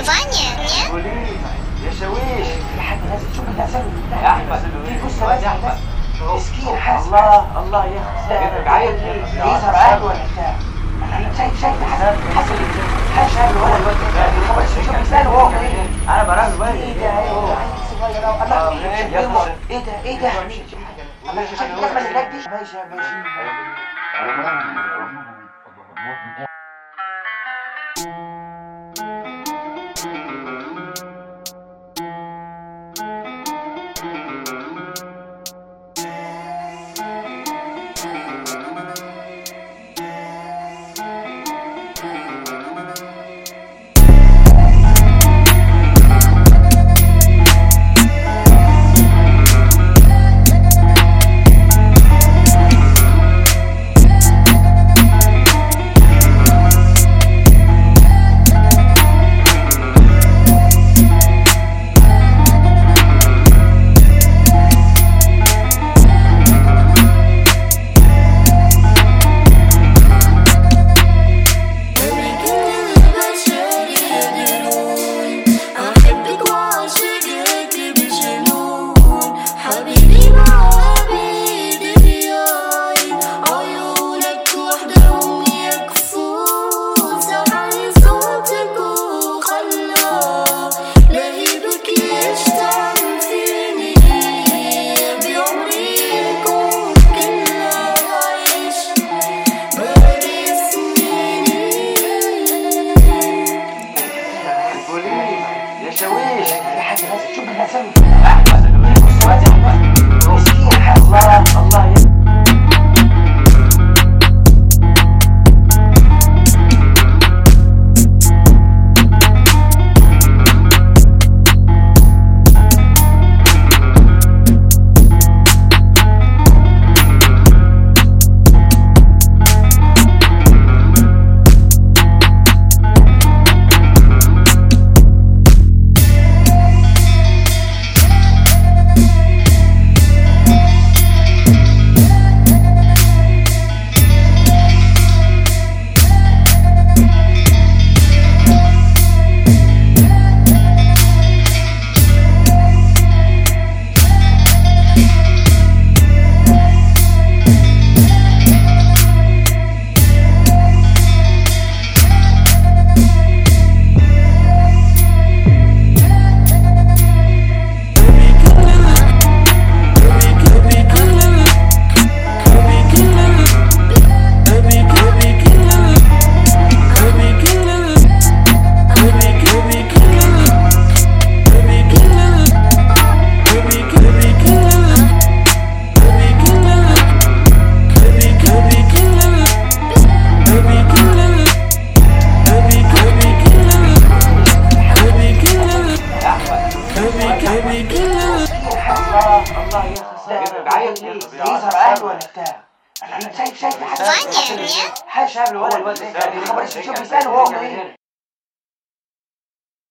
Fajnie, nie? يا شويش في حد نازل شوف الاسامي يا احمد في بص يا احمد مسكين حاسس الله الله يا اخي عيل يظهر عيل ولا بتاع انا شايف شايف حسن حسن حسن ولا الواد شوف لسانه هو انا براجل بقى ايه ده عيل صغير أهو. الله ايه ده ايه ده الله شايف اللحمه اللي هناك دي ماشي ماشي البشر يدرون أحبك وأعشقك بجنون حبيبي مع عبيد دياي عيونك وحدهم يكفون سحر صوتك وخلى لهيبك يشتعل فيني بعمري يكون كله عيش باقي سنيني يا شويش في حد نازل شوف الاسامي احمد بص يا احمد مسكين الله الله يا الله الله يا اخي عيل يظهر عيل ولا بتاع انا شايف شايف حد Fajnie, nie? حاجه قبل ولا الواد خبر شوف لسانه هو